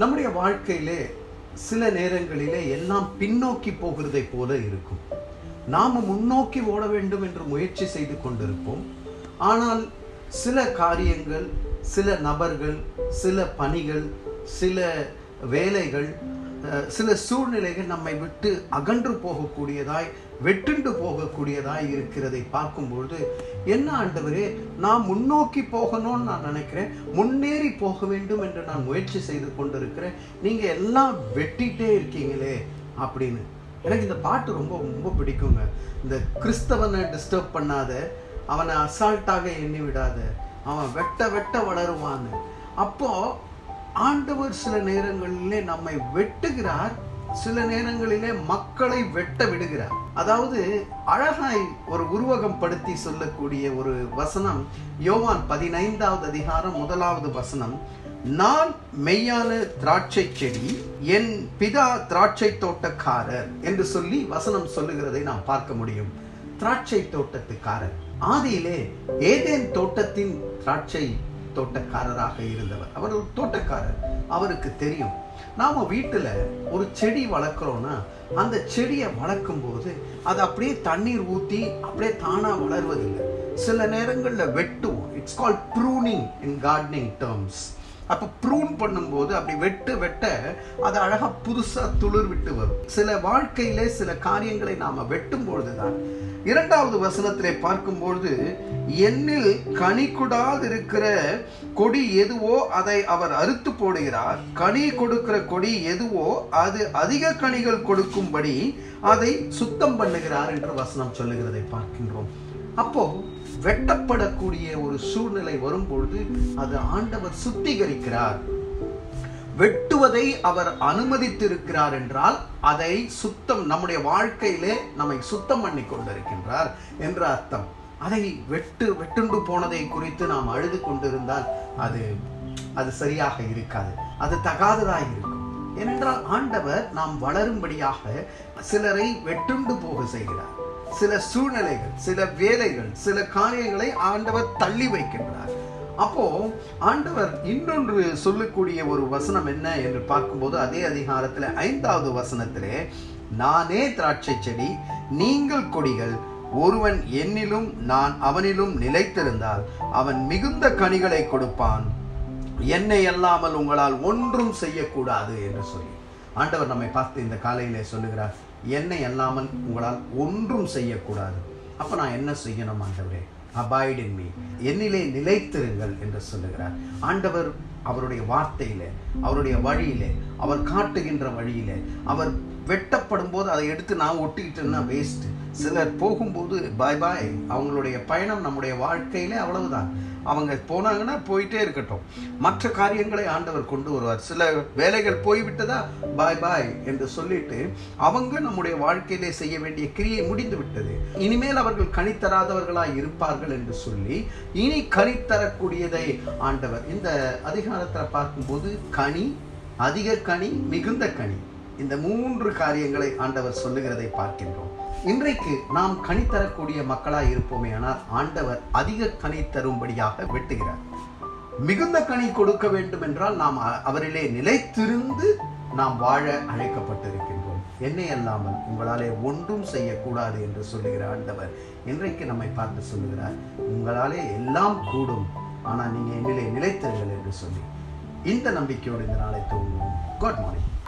நம்முடைய வாழ்க்கையிலே சில நேரங்களிலே எல்லாம் பின்னோக்கி போகிறதை போல இருக்கும் நாம முன்னோக்கி ஓட வேண்டும் என்று முயற்சி செய்து கொண்டிருப்போம் ஆனால் சில காரியங்கள் சில நபர்கள் சில பணிகள் சில வேலைகள் அஹ், சில சூழ்நிலைகள் நம்மை விட்டு அகன்று போகக்கூடியதாய் வெட்டுண்டு போகக்கூடியதாய் இருக்கிறதை பார்க்கும்பொழுது என்ன ஆண்டவரே நான் முன்னோக்கி போகணும்னு நான் நினைக்கிறேன் முன்னேறி போக வேண்டும் என்று நான் முயற்சி செய்து கொண்டிருக்கிறேன் நீங்க எல்லாம் வெட்டிட்டே இருக்கீங்களே அப்படின்னு எனக்கு இந்த பாட்டு ரொம்ப ரொம்ப பிடிக்குங்க இந்த கிறிஸ்தவனை டிஸ்டர்ப் பண்ணாத அவனை அசால்ட்டாக எண்ணி விடாத அவன் வெட்ட வெட்ட வளருவான்னு அப்போ ஆண்டவர் சில நேரங்களிலே நம்மை வெட்டுகிறார் சில நேரங்களிலே மக்களை வெட்ட விடுகிறார் அதாவது அழகாய் ஒரு உருவகம் படுத்தி சொல்லக்கூடிய ஒரு வசனம் யோவான் பதினைந்தாவது அதிகாரம் முதலாவது வசனம் நான் மெய்யான திராட்சை செடி என் பிதா திராட்சை தோட்டக்காரர் என்று சொல்லி வசனம் சொல்லுகிறதை நாம் பார்க்க முடியும் திராட்சை தோட்டத்துக்காரர் ஆதியிலே ஏதேன் தோட்டத்தின் திராட்சை தோட்டக்காரராக இருந்தவர் அவர் ஒரு தோட்டக்காரர் அவருக்கு தெரியும் நாம வீட்டுல ஒரு செடி வளர்க்குறோம்னா அந்த செடியை வளர்க்கும் போது அது அப்படியே தண்ணீர் ஊத்தி அப்படியே தானா வளர்வதில்லை சில நேரங்கள்ல வெட்டுவோம் it's called pruning in gardening terms அப்ப ப்ரூன் பண்ணும்போது அப்படி வெட்டு வெட்ட அது அழகா புதுசா துளிர் விட்டு வரும் சில வாழ்க்கையிலே சில காரியங்களை நாம வெட்டும் பொழுதுதான் இரண்டாவது வசனத்திலே பார்க்கும்பொழுது என்னில் கனி கொடாதிருக்கிற கொடி எதுவோ அதை அவர் அறுத்து போடுகிறார் கனி கொடுக்கிற கொடி எதுவோ அது அதிக கனிகள் கொடுக்கும்படி அதை சுத்தம் பண்ணுகிறார் என்று வசனம் சொல்லுகிறதை பார்க்கின்றோம் அப்போ வெட்டப்படக்கூடிய ஒரு சூழ்நிலை வரும்பொழுது அது ஆண்டவர் சுத்திகரிக்கிறார் வெட்டுவதை அவர் அனுமதித்திருக்கிறார் என்றால் அதை சுத்தம் நம்முடைய வாழ்க்கையிலே நம்மை சுத்தம் பண்ணி கொண்டிருக்கின்றார் என்ற அர்த்தம் அதை வெட்டு வெட்டுண்டு போனதை குறித்து நாம் அழுது கொண்டிருந்தால் அது அது சரியாக இருக்காது அது தகாததாக இருக்கும் ஏனென்றால் ஆண்டவர் நாம் வளரும்படியாக சிலரை வெட்டுண்டு போக செய்கிறார் சில சூழ்நிலைகள் சில வேலைகள் சில காரியங்களை ஆண்டவர் தள்ளி வைக்கின்றார் அப்போ ஆண்டவர் இன்னொன்று சொல்லக்கூடிய ஒரு வசனம் என்ன என்று பார்க்கும்போது அதே அதிகாரத்தில் ஐந்தாவது வசனத்திலே நானே திராட்சை செடி நீங்கள் கொடிகள் ஒருவன் என்னிலும் நான் அவனிலும் நிலைத்திருந்தால் அவன் மிகுந்த கனிகளை கொடுப்பான் என்னை அல்லாமல் உங்களால் ஒன்றும் செய்யக்கூடாது என்று சொல்லி ஆண்டவர் நம்மை பார்த்து இந்த காலையிலே சொல்லுகிறார் என்னை அல்லாமல் உங்களால் ஒன்றும் செய்யக்கூடாது அப்ப நான் என்ன செய்யணும் ஆண்டவரே அபாய்ட் இன் மீ என்னிலே நிலைத்திருங்கள் என்று சொல்லுகிறார் ஆண்டவர் அவருடைய வார்த்தையிலே அவருடைய வழியிலே அவர் காட்டுகின்ற வழியிலே அவர் வெட்டப்படும் போது அதை எடுத்து நான் ஒட்டிக்கிட்டேன்னா வேஸ்ட் சிலர் போகும்போது பாய் பாய் அவங்களுடைய பயணம் நம்முடைய வாழ்க்கையிலே அவ்வளவுதான் அவங்க போனாங்கன்னா போயிட்டே இருக்கட்டும் மற்ற காரியங்களை ஆண்டவர் கொண்டு வருவார் சில வேலைகள் போய்விட்டதா பாய் பாய் என்று சொல்லிட்டு அவங்க நம்முடைய வாழ்க்கையிலே செய்ய வேண்டிய கிரியை முடிந்து விட்டது இனிமேல் அவர்கள் கனித்தராதவர்களாய் இருப்பார்கள் என்று சொல்லி இனி கனித்தரக்கூடியதை ஆண்டவர் இந்த அதிகாரத்தில் பார்க்கும்போது கனி அதிக கனி மிகுந்த கனி இந்த மூன்று காரியங்களை ஆண்டவர் சொல்லுகிறதை பார்க்கின்றோம் இன்றைக்கு நாம் கனி தரக்கூடிய மக்களாய் இருப்போமே ஆனால் ஆண்டவர் அதிக கனி தரும்படியாக வெட்டுகிறார் மிகுந்த கனி கொடுக்க வேண்டும் என்றால் நாம் அ- அவரிலே நிலைத்திருந்து நாம் வாழ அழைக்கப்பட்டிருக்கின்றோம் என்னை அல்லாமல் உங்களாலே ஒன்றும் செய்யக்கூடாது என்று சொல்லுகிற ஆண்டவர் இன்றைக்கு நம்மை பார்த்து சொல்லுகிறார் உங்களாலே எல்லாம் கூடும் ஆனால் நீங்க என்னிலே நிலைத்திருங்கள் என்று சொல்லி இந்த நம்பிக்கையோடு இந்த நாளை தூங்குவோம் குட் மார்னிங்